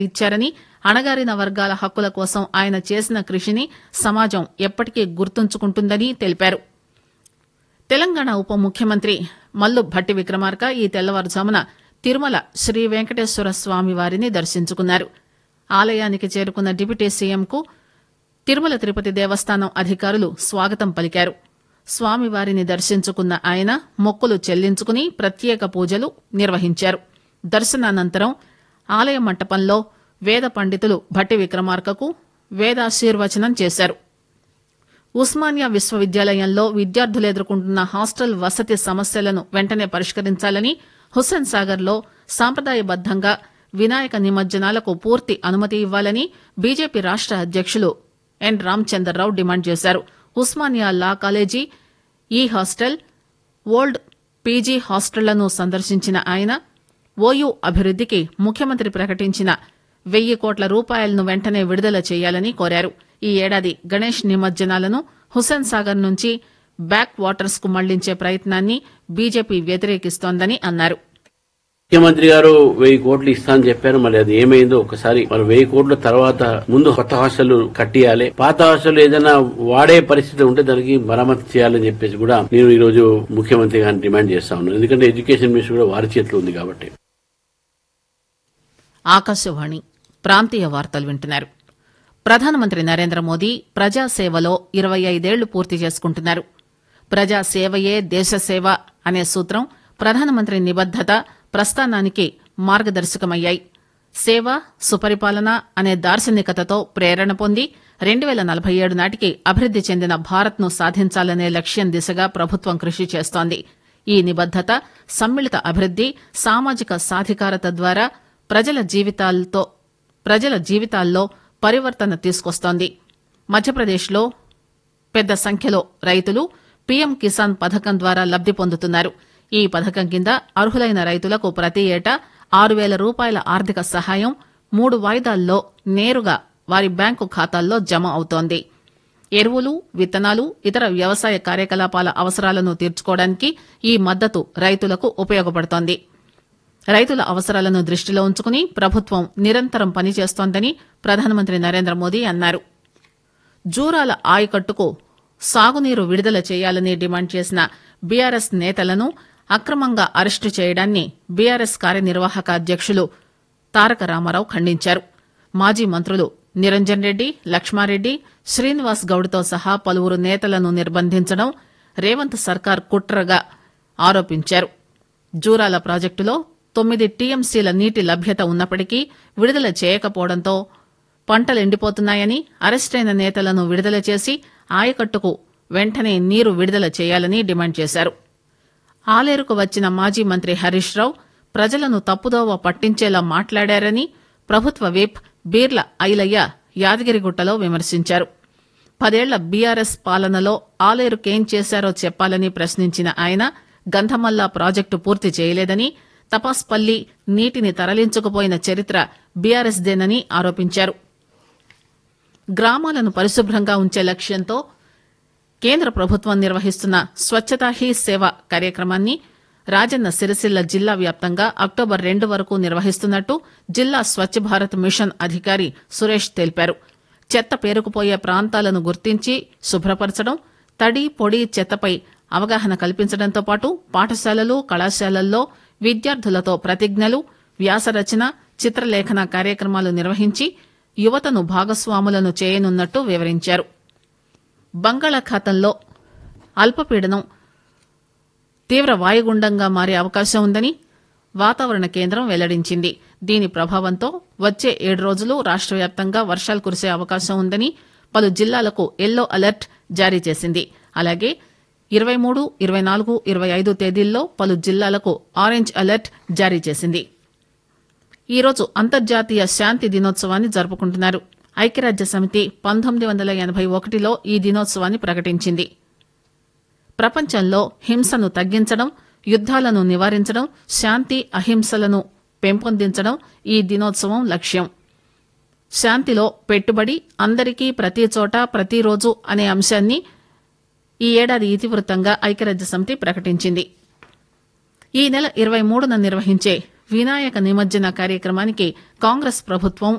ఇచ్చారని అణగారిన వర్గాల హక్కుల కోసం ఆయన చేసిన కృషిని సమాజం ఎప్పటికీ గుర్తుంచుకుంటుందని తెలిపారు తెలంగాణ ఉప ముఖ్యమంత్రి మల్లు భట్టి విక్రమార్క ఈ తెల్లవారుజామున తిరుమల శ్రీ వెంకటేశ్వర స్వామి వారిని దర్శించుకున్నారు ఆలయానికి చేరుకున్న డిప్యూటీ సీఎంకు తిరుమల తిరుపతి దేవస్థానం అధికారులు స్వాగతం పలికారు స్వామివారిని దర్శించుకున్న ఆయన మొక్కులు చెల్లించుకుని ప్రత్యేక పూజలు నిర్వహించారు దర్శనానంతరం ఆలయ మంటపంలో వేద పండితులు భట్టి విక్రమార్కకు వేదాశీర్వచనం చేశారు ఉస్మానియా విశ్వవిద్యాలయంలో విద్యార్థులు ఎదుర్కొంటున్న హాస్టల్ వసతి సమస్యలను వెంటనే పరిష్కరించాలని హుస్సేన్ సాగర్ లో సాంప్రదాయబద్దంగా వినాయక నిమజ్జనాలకు పూర్తి అనుమతి ఇవ్వాలని బీజేపీ రాష్ట అధ్యకులు ఎన్ రామచందర్రావు డిమాండ్ చేశారు ఉస్మానియా లా కాలేజీ ఈ హాస్టల్ ఓల్డ్ పీజీ హాస్టళ్లను సందర్శించిన ఆయన ఓయూ అభివృద్దికి ముఖ్యమంత్రి ప్రకటించిన వెయ్యి కోట్ల రూపాయలను వెంటనే విడుదల చేయాలని కోరారు ఈ ఏడాది గణేష్ నిమజ్జనాలను హుస్సేన్ సాగర్ నుంచి బ్యాక్ వాటర్స్ కు మళ్లించే ప్రయత్నాన్ని బీజేపీ వ్యతిరేకిస్తోందని అన్నారు ముఖ్యమంత్రి గారు వెయ్యి కోట్లు ఇస్తా అని చెప్పారు మరి అది ఏమైందో ఒకసారి మరి వెయ్యి కోట్ల తర్వాత ముందు కొత్త హాస్టల్ కట్టియాలి పాత హాస్టల్ ఏదైనా వాడే పరిస్థితి ఉంటే దానికి మరమ్మతు చేయాలని చెప్పేసి కూడా నేను ఈ రోజు ముఖ్యమంత్రి గారిని డిమాండ్ చేస్తా ఉన్నాను ఎందుకంటే ఎడ్యుకేషన్ మినిస్టర్ కూడా వారి చేతిలో ఉంది కాబట్టి ఆకాశవాణి ప్రాంతీయ వార్తలు వింటున్నారు ప్రధానమంత్రి నరేంద్ర మోదీ ప్రజాసేవలో ఇరవై ఐదేళ్లు పూర్తి చేసుకుంటున్నారు ప్రజాసేవయే దేశసేవ అనే సూత్రం ప్రధానమంత్రి నిబద్దత ప్రస్థానానికి మార్గదర్శకమయ్యాయి సేవ సుపరిపాలన అనే దార్శనికతతో ప్రేరణ పొంది రెండు పేల నలభై ఏడు నాటికి అభివృద్ది చెందిన భారత్ను సాధించాలనే లక్ష్యం దిశగా ప్రభుత్వం కృషి చేస్తోంది ఈ నిబద్దత సమ్మిళిత అభివృద్ది సామాజిక సాధికారత ద్వారా ప్రజల జీవితాలతో ప్రజల జీవితాల్లో పరివర్తన తీసుకొస్తోంది మధ్యప్రదేశ్లో పెద్ద సంఖ్యలో రైతులు పీఎం కిసాన్ పథకం ద్వారా లబ్ది పొందుతున్నారు ఈ పథకం కింద అర్హులైన రైతులకు ప్రతి ఏటా ఆరు వేల రూపాయల ఆర్థిక సహాయం మూడు వాయిదాల్లో నేరుగా వారి బ్యాంకు ఖాతాల్లో జమ అవుతోంది ఎరువులు విత్తనాలు ఇతర వ్యవసాయ కార్యకలాపాల అవసరాలను తీర్చుకోవడానికి ఈ మద్దతు రైతులకు ఉపయోగపడుతోంది రైతుల అవసరాలను దృష్టిలో ఉంచుకుని ప్రభుత్వం నిరంతరం పనిచేస్తోందని ప్రధానమంత్రి నరేంద్ర మోదీ అన్నారు జూరాల ఆయకట్టుకు సాగునీరు విడుదల చేయాలని డిమాండ్ చేసిన బీఆర్ఎస్ నేతలను అక్రమంగా అరెస్టు చేయడాన్ని బీఆర్ఎస్ కార్యనిర్వాహక అధ్యకులు తారక రామారావు ఖండించారు మాజీ మంత్రులు నిరంజన్ రెడ్డి లక్ష్మారెడ్డి శ్రీనివాస్ గౌడ్తో సహా పలువురు నేతలను నిర్బంధించడం రేవంత్ సర్కార్ కుట్రగా ఆరోపించారు జూరాల ప్రాజెక్టులో తొమ్మిది టీఎంసీల నీటి లభ్యత ఉన్నప్పటికీ విడుదల చేయకపోవడంతో పంటలు ఎండిపోతున్నాయని అరెస్టైన నేతలను విడుదల చేసి ఆయకట్టుకు వెంటనే నీరు విడుదల చేయాలని డిమాండ్ చేశారు ఆలేరుకు వచ్చిన మాజీ మంత్రి హరీష్ రావు ప్రజలను తప్పుదోవ పట్టించేలా మాట్లాడారని ప్రభుత్వ విప్ బీర్ల ఐలయ్య యాదగిరిగుట్టలో విమర్శించారు పదేళ్ల బీఆర్ఎస్ పాలనలో ఆలేరుకేం చేశారో చెప్పాలని ప్రశ్నించిన ఆయన గంధమల్లా ప్రాజెక్టు పూర్తి చేయలేదని తపాస్పల్లి నీటిని తరలించుకుపోయిన చరిత్ర బీఆర్ఎస్దేనని ఆరోపించారు గ్రామాలను పరిశుభ్రంగా ఉంచే లక్ష్యంతో కేంద్ర ప్రభుత్వం నిర్వహిస్తున్న స్వచ్ఛతా హీ సేవ కార్యక్రమాన్ని రాజన్న సిరిసిల్ల జిల్లా వ్యాప్తంగా అక్టోబర్ రెండు వరకు నిర్వహిస్తున్నట్టు జిల్లా స్వచ్ఛ భారత్ మిషన్ అధికారి సురేష్ తెలిపారు చెత్త పేరుకుపోయే ప్రాంతాలను గుర్తించి శుభ్రపరచడం తడి పొడి చెత్తపై అవగాహన కల్పించడంతో పాటు పాఠశాలలు కళాశాలల్లో విద్యార్థులతో ప్రతిజ్ఞలు వ్యాసరచన చిత్రలేఖన కార్యక్రమాలు నిర్వహించి యువతను భాగస్వాములను చేయనున్నట్టు వివరించారు బంగాళాఖాతంలో అల్పపీడనం తీవ్ర వాయుగుండంగా మారే అవకాశం ఉందని వాతావరణ కేంద్రం వెల్లడించింది దీని ప్రభావంతో వచ్చే ఏడు రోజులు రాష్ట వ్యాప్తంగా వర్షాలు కురిసే అవకాశం ఉందని పలు జిల్లాలకు ఎల్లో అలర్ట్ జారీ చేసింది అలాగే ఇరవై మూడు ఇరవై నాలుగు ఇరవై ఐదు తేదీల్లో పలు జిల్లాలకు ఆరెంజ్ అలర్ట్ జారీ చేసింది ఈరోజు అంతర్జాతీయ శాంతి దినోత్సవాన్ని జరుపుకుంటున్నారు ఐక్యరాజ్య సమితి పంతొమ్మిది వందల ఎనభై ఒకటిలో ఈ దినోత్సవాన్ని ప్రకటించింది ప్రపంచంలో హింసను తగ్గించడం యుద్దాలను నివారించడం శాంతి అహింసలను పెంపొందించడం ఈ దినోత్సవం లక్ష్యం శాంతిలో పెట్టుబడి అందరికీ ప్రతి చోట ప్రతిరోజు అనే అంశాన్ని ఈ ఏడాది ఇతివృత్తంగా ఐక్యరాజ్య సమితి ప్రకటించింది ఈ నెల ఇరవై మూడున నిర్వహించే వినాయక నిమజ్జన కార్యక్రమానికి కాంగ్రెస్ ప్రభుత్వం